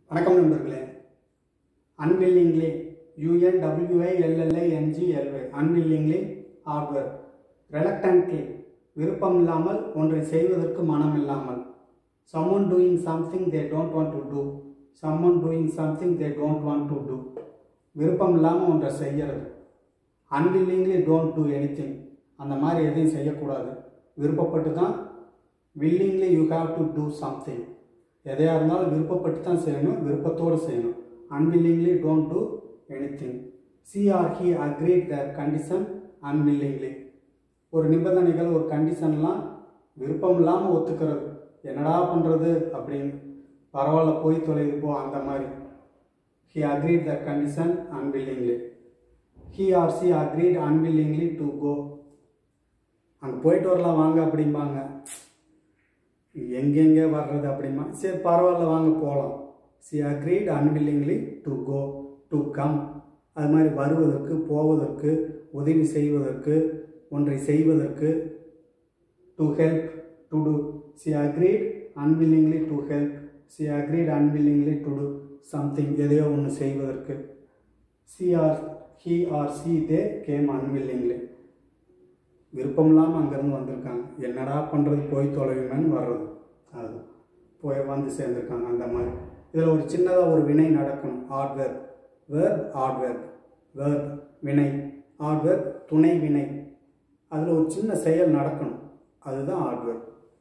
வணக்கம் நண்பர்களே unwillingly யூஎன்டபிள்யூஐஎல்எல்ஐ unwillingly hardware ரெலக்டன்ட்லி விருப்பம் இல்லாமல் ஒன்றை செய்வதற்கு மனம் இல்லாமல் someone doing something they don't want to do someone doing something they don't want to do விருப்பம் இல்லாமல் ஒன்றை செய்யறது அன்வில்லிங்லி டோன்ட் டூ எனிதிங் அந்த மாதிரி எதையும் செய்யக்கூடாது விருப்பப்பட்டு தான் willingly you have to do something எதையாக இருந்தாலும் விருப்பப்பட்டு தான் செய்யணும் விருப்பத்தோடு செய்யணும் unwillingly don't do anything she or he agreed the condition unwillingly ஒரு நிபந்தனைகள் ஒரு கண்டிஷன்லாம் விருப்பம் இல்லாமல் ஒத்துக்கிறது என்னடா பண்ணுறது அப்படின்னு பரவாயில்ல போய் தொலைது போ அந்த மாதிரி he agreed the condition unwillingly he or she agreed unwillingly to go அங்கே போயிட்டு வரலாம் வாங்க அப்படிம்பாங்க எங்கெங்கே வர்றது அப்படிமா சரி பரவாயில்ல வாங்க போகலாம் she agreed unwillingly to go to come அது மாதிரி வருவதற்கு போவதற்கு உதவி செய்வதற்கு ஒன்றை செய்வதற்கு to help to do she agreed unwillingly to help she agreed unwillingly to do something எதையோ ஒன்று செய்வதற்கு she or he or she they came unwillingly விருப்பம் இல்லாமல் அங்கேருந்து வந்திருக்காங்க என்னடா பண்ணுறது போய் தொலைவுமேன்னு வர்றது அது போய் வந்து சேர்ந்துருக்காங்க அந்த மாதிரி இதில் ஒரு சின்னதாக ஒரு வினை நடக்கணும் ஹார்ட்வேர் வேர் ஹார்ட்வேர் வேர் வினை ஹார்ட்வேர் துணை வினை அதில் ஒரு சின்ன செயல் நடக்கணும் அதுதான் ஹார்ட்வேர்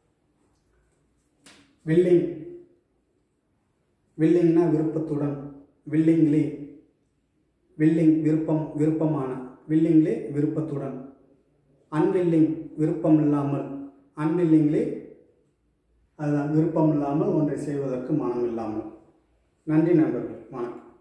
வில்லிங் வில்லிங்னா விருப்பத்துடன் வில்லிங்லி வில்லிங் விருப்பம் விருப்பமான வில்லிங்லி விருப்பத்துடன் அன்வில்லிங் விருப்பம் இல்லாமல் அன்வில்லிங்லி அதுதான் விருப்பம் இல்லாமல் ஒன்றை செய்வதற்கு மனம் இல்லாமல் நன்றி நண்பர்கள் வணக்கம்